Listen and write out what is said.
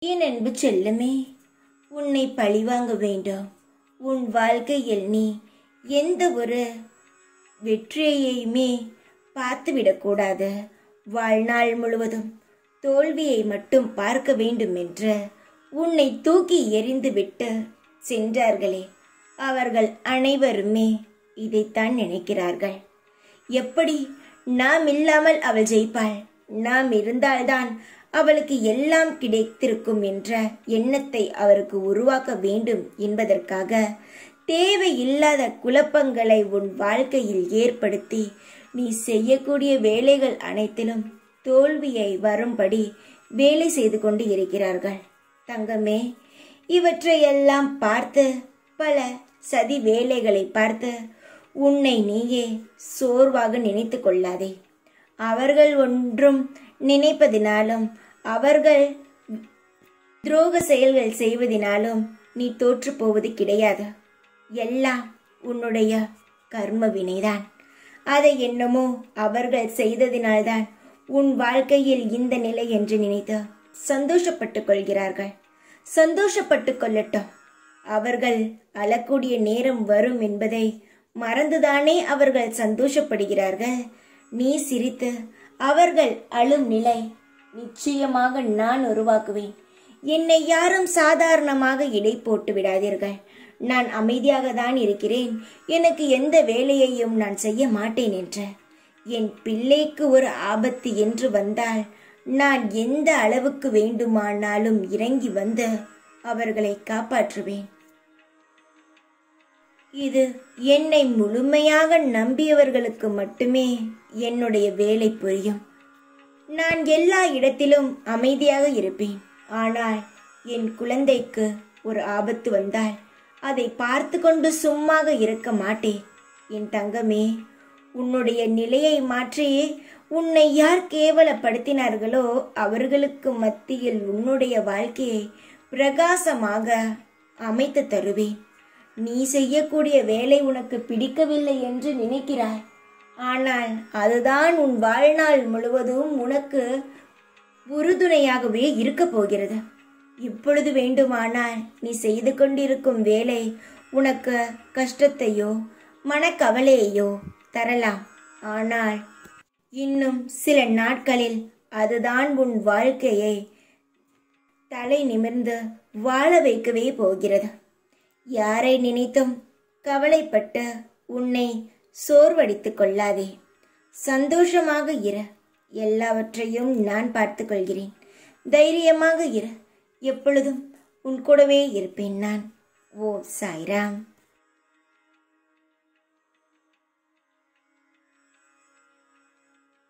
என் அன்பு செல்லுமே உன்னை பழிவாங்க வேண்டாம் உன் வாழ்க்கையில் நீ எந்த ஒரு வெற்றியையுமே பார்த்துவிடக்கூடாது வாழ்நாள் முழுவதும் தோல்வியை மட்டும் பார்க்க வேண்டும் என்று உன்னை தூக்கி எறிந்துவிட்டு சென்றார்களே அவர்கள் அனைவருமே இதைத்தான் நினைக்கிறார்கள் எப்படி நாம் இல்லாமல் அவள் ஜெயிப்பாள் நாம் இருந்தால்தான் அவளுக்கு எல்லாம் கிடைத்திருக்கும் என்ற எண்ணத்தை அவருக்கு உருவாக்க வேண்டும் என்பதற்காக தேவையில்லாத குழப்பங்களை உன் வாழ்க்கையில் ஏற்படுத்தி நீ செய்யக்கூடிய வேலைகள் அனைத்திலும் தோல்வியை வரும்படி வேலை செய்து கொண்டு இருக்கிறார்கள் தங்கமே இவற்றையெல்லாம் பார்த்து பல சதி வேலைகளை பார்த்து உன்னை நீயே சோர்வாக நினைத்து கொள்ளாதே அவர்கள் ஒன்றும் நினைப்பதினாலும் அவர்கள் துரோக செயல்கள் செய்வதினாலும் நீ தோற்று போவது கிடையாது எல்லாம் உன்னுடைய கர்ம வினைதான் அதை என்னமோ அவர்கள் செய்ததினால்தான் உன் வாழ்க்கையில் இந்த நிலை என்று நினைத்து சந்தோஷப்பட்டுக் கொள்கிறார்கள் சந்தோஷப்பட்டுக் கொள்ளட்டும் அவர்கள் அழக்கூடிய நேரம் வரும் என்பதை மறந்துதானே அவர்கள் சந்தோஷப்படுகிறார்கள் நீ சிரித்து அவர்கள் அழும் நிலை நிச்சயமாக நான் உருவாக்குவேன் என்னை யாரும் சாதாரணமாக இடை போட்டு விடாதீர்கள் நான் அமைதியாக தான் இருக்கிறேன் எனக்கு எந்த வேலையையும் நான் செய்ய மாட்டேன் என்ற என் பிள்ளைக்கு ஒரு ஆபத்து என்று வந்தால் நான் எந்த அளவுக்கு வேண்டுமானாலும் இறங்கி வந்து அவர்களை காப்பாற்றுவேன் இது என்னை முழுமையாக நம்பியவர்களுக்கு மட்டுமே என்னுடைய வேலை புரியும் நான் எல்லா இடத்திலும் அமைதியாக இருப்பேன் ஆனால் என் குழந்தைக்கு ஒரு ஆபத்து வந்தால் அதை பார்த்து கொண்டு சும்மாக இருக்க மாட்டேன் என் தங்கமே உன்னுடைய நிலையை மாற்றி உன்னை யார் கேவலப்படுத்தினார்களோ அவர்களுக்கு மத்தியில் உன்னுடைய வாழ்க்கையை பிரகாசமாக அமைத்து தருவேன் நீ செய்யக்கூடிய வேலை உனக்கு பிடிக்கவில்லை என்று நினைக்கிறாய் ஆனால் அதுதான் உன் வாழ்நாள் முழுவதும் உனக்கு உறுதுணையாகவே இருக்கப் போகிறது இப்பொழுது வேண்டுமானால் நீ செய்து கொண்டிருக்கும் வேலை உனக்கு கஷ்டத்தையோ மனக்கவலையையோ தரலாம் ஆனால் இன்னும் சில நாட்களில் அதுதான் உன் வாழ்க்கையை தலை நிமிர்ந்து வாழ வைக்கவே போகிறது யாரை நினைத்தும் கவலைப்பட்டு உன்னை சோர்வடித்துக் கொள்ளாதே சந்தோஷமாக இரு எல்லாவற்றையும் நான் பார்த்துக் கொள்கிறேன் தைரியமாக இரு எப்பொழுதும் உன் கூடவே இருப்பேன் நான் ஓ சாய்ராம்